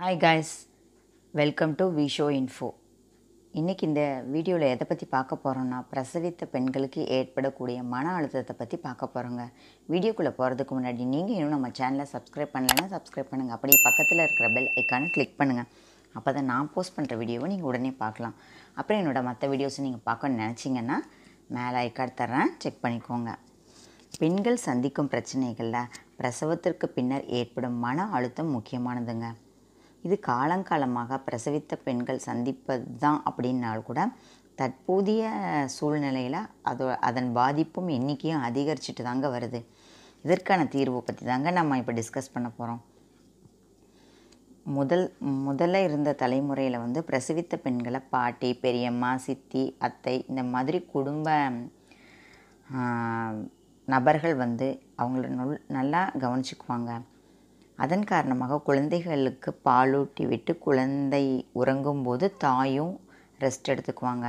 hi guys welcome to விஷோ info இன்றைக்கி இந்த வீடியோவில் எதை பற்றி பார்க்க போகிறோன்னா பிரசவித்த பெண்களுக்கு ஏற்படக்கூடிய மன அழுத்தத்தை பற்றி பார்க்க போகிறோங்க வீடியோக்குள்ளே போகிறதுக்கு முன்னாடி நீங்கள் இன்னும் நம்ம சேனலை சப்ஸ்கிரைப் பண்ணலைன்னா சப்ஸ்கிரைப் பண்ணுங்கள் அப்படியே பக்கத்தில் இருக்கிற பெல் ஐக்கானை கிளிக் பண்ணுங்கள் அப்போ தான் நான் போஸ்ட் பண்ணுற வீடியோவை நீங்கள் உடனே பார்க்கலாம் அப்புறம் என்னோடய மற்ற வீடியோஸை நீங்கள் பார்க்கணும்னு நினச்சிங்கன்னா மேலே ஐக்கார்ட் தர்றேன் செக் பண்ணிக்கோங்க பெண்கள் சந்திக்கும் பிரச்சனைகளில் பிரசவத்திற்கு பின்னர் ஏற்படும் மன அழுத்தம் முக்கியமானதுங்க இது காலங்காலமாக பிரசவித்த பெண்கள் சந்திப்பது தான் அப்படின்னால் கூட தற்போதைய சூழ்நிலையில் அதோ அதன் பாதிப்பும் எண்ணிக்கையும் அதிகரிச்சுட்டு தாங்க வருது இதற்கான தீர்வு பற்றி தாங்க நம்ம இப்போ டிஸ்கஸ் பண்ண போகிறோம் முதல் முதல்ல இருந்த தலைமுறையில் வந்து பிரசவித்த பெண்களை பாட்டி பெரியம்மா சித்தி அத்தை இந்த மாதிரி குடும்ப நபர்கள் வந்து அவங்கள நொல் நல்லா கவனிச்சுக்குவாங்க அதன் காரணமாக குழந்தைகளுக்கு பாலூட்டி விட்டு குழந்தை உறங்கும்போது தாயும் ரெஸ்ட் எடுத்துக்குவாங்க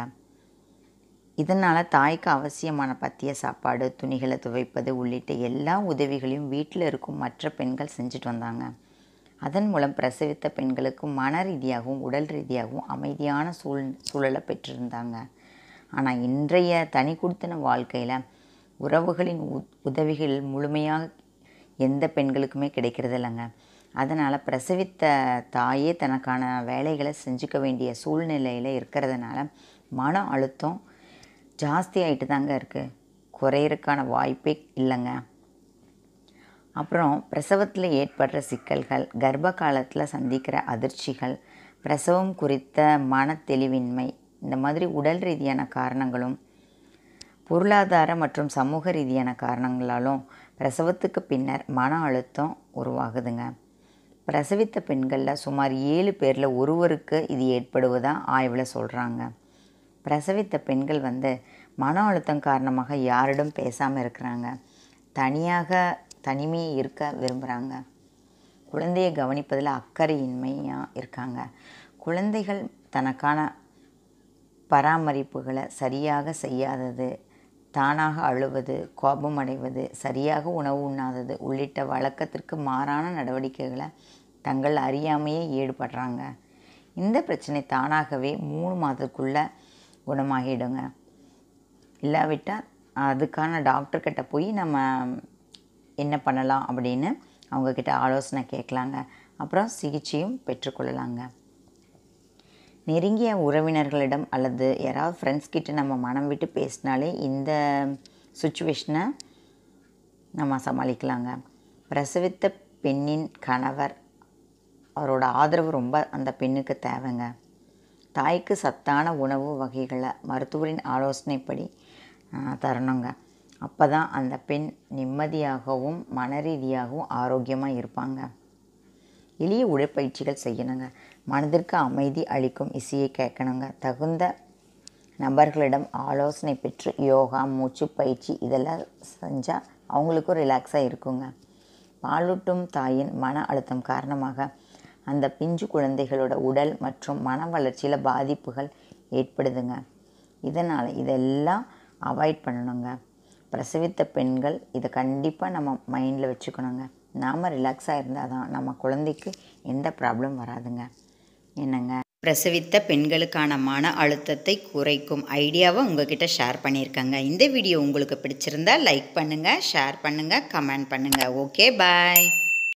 இதனால் தாய்க்கு அவசியமான பத்திய சாப்பாடு துணிகளை துவைப்பது உள்ளிட்ட எல்லா உதவிகளையும் வீட்டில் இருக்கும் மற்ற பெண்கள் செஞ்சுட்டு வந்தாங்க அதன் மூலம் பிரசவித்த பெண்களுக்கு மன ரீதியாகவும் உடல் ரீதியாகவும் அமைதியான சூழ் சூழலை பெற்றிருந்தாங்க ஆனால் இன்றைய தனி கொடுத்தன வாழ்க்கையில் உறவுகளின் உ உதவிகள் முழுமையாக எந்த பெண்களுக்குமே கிடைக்கிறது இல்லைங்க அதனால் பிரசவித்த தாயே தனக்கான வேலைகளை செஞ்சுக்க வேண்டிய சூழ்நிலையில் இருக்கிறதுனால மன அழுத்தம் ஜாஸ்தி ஆகிட்டு தாங்க இருக்குது குறையிறதுக்கான வாய்ப்பே இல்லைங்க அப்புறம் பிரசவத்தில் ஏற்படுற சிக்கல்கள் கர்ப்ப காலத்தில் சந்திக்கிற அதிர்ச்சிகள் பிரசவம் குறித்த மன தெளிவின்மை இந்த மாதிரி உடல் ரீதியான காரணங்களும் பொருளாதார மற்றும் சமூக ரீதியான காரணங்களாலும் பிரசவத்துக்கு பின்னர் மன அழுத்தம் உருவாகுதுங்க பிரசவித்த பெண்களில் சுமார் ஏழு பேரில் ஒருவருக்கு இது ஏற்படுவதாக ஆய்வில் சொல்கிறாங்க பிரசவித்த பெண்கள் வந்து மன அழுத்தம் காரணமாக யாரிடம் பேசாமல் இருக்கிறாங்க தனியாக தனிமையை இருக்க விரும்புகிறாங்க குழந்தையை கவனிப்பதில் அக்கறையின்மையாக இருக்காங்க குழந்தைகள் தனக்கான பராமரிப்புகளை சரியாக செய்யாதது தானாக அழுவது கோபம் அடைவது சரியாக உணவு உண்ணாதது உள்ளிட்ட வழக்கத்திற்கு மாறான நடவடிக்கைகளை தங்கள் அறியாமையே ஈடுபடுறாங்க இந்த பிரச்சனை தானாகவே மூணு மாதத்துக்குள்ளே குணமாகிடுங்க இல்லாவிட்டால் அதுக்கான டாக்டர்கிட்ட போய் நம்ம என்ன பண்ணலாம் அப்படின்னு அவங்கக்கிட்ட ஆலோசனை கேட்கலாங்க அப்புறம் சிகிச்சையும் பெற்றுக்கொள்ளலாங்க நெருங்கிய உறவினர்களிடம் அல்லது யாராவது ஃப்ரெண்ட்ஸ் கிட்ட நம்ம மனம் விட்டு பேசினாலே இந்த சுச்சுவேஷனை நம்ம சமாளிக்கலாங்க பிரசவித்த பெண்ணின் கணவர் அவரோட ஆதரவு ரொம்ப அந்த பெண்ணுக்கு தேவைங்க தாய்க்கு சத்தான உணவு வகைகளை மருத்துவரின் ஆலோசனைப்படி தரணுங்க அப்போ தான் அந்த பெண் நிம்மதியாகவும் மன ரீதியாகவும் ஆரோக்கியமாக இருப்பாங்க எளிய உடற்பயிற்சிகள் செய்யணுங்க மனதிற்கு அமைதி அளிக்கும் இசையை கேட்கணுங்க தகுந்த நபர்களிடம் ஆலோசனை பெற்று யோகா மூச்சு பயிற்சி இதெல்லாம் செஞ்சால் அவங்களுக்கும் ரிலாக்ஸாக இருக்குங்க பாலூட்டும் தாயின் மன அழுத்தம் காரணமாக அந்த பிஞ்சு குழந்தைகளோட உடல் மற்றும் மன வளர்ச்சியில் பாதிப்புகள் ஏற்படுதுங்க இதனால் இதெல்லாம் அவாய்ட் பண்ணணுங்க பிரசவித்த பெண்கள் இதை கண்டிப்பாக நம்ம மைண்டில் வச்சுக்கணுங்க நாம் ரிலாக்ஸாக இருந்தால் தான் நம்ம குழந்தைக்கு எந்த ப்ராப்ளம் வராதுங்க என்னங்க பிரசவித்த பெண்களுக்கான மன அழுத்தத்தை குறைக்கும் ஐடியாவை உங்ககிட்ட ஷேர் பண்ணியிருக்கேங்க இந்த வீடியோ உங்களுக்கு பிடிச்சிருந்தா லைக் பண்ணுங்கள் ஷேர் பண்ணுங்கள் கமெண்ட் பண்ணுங்கள் ஓகே பாய்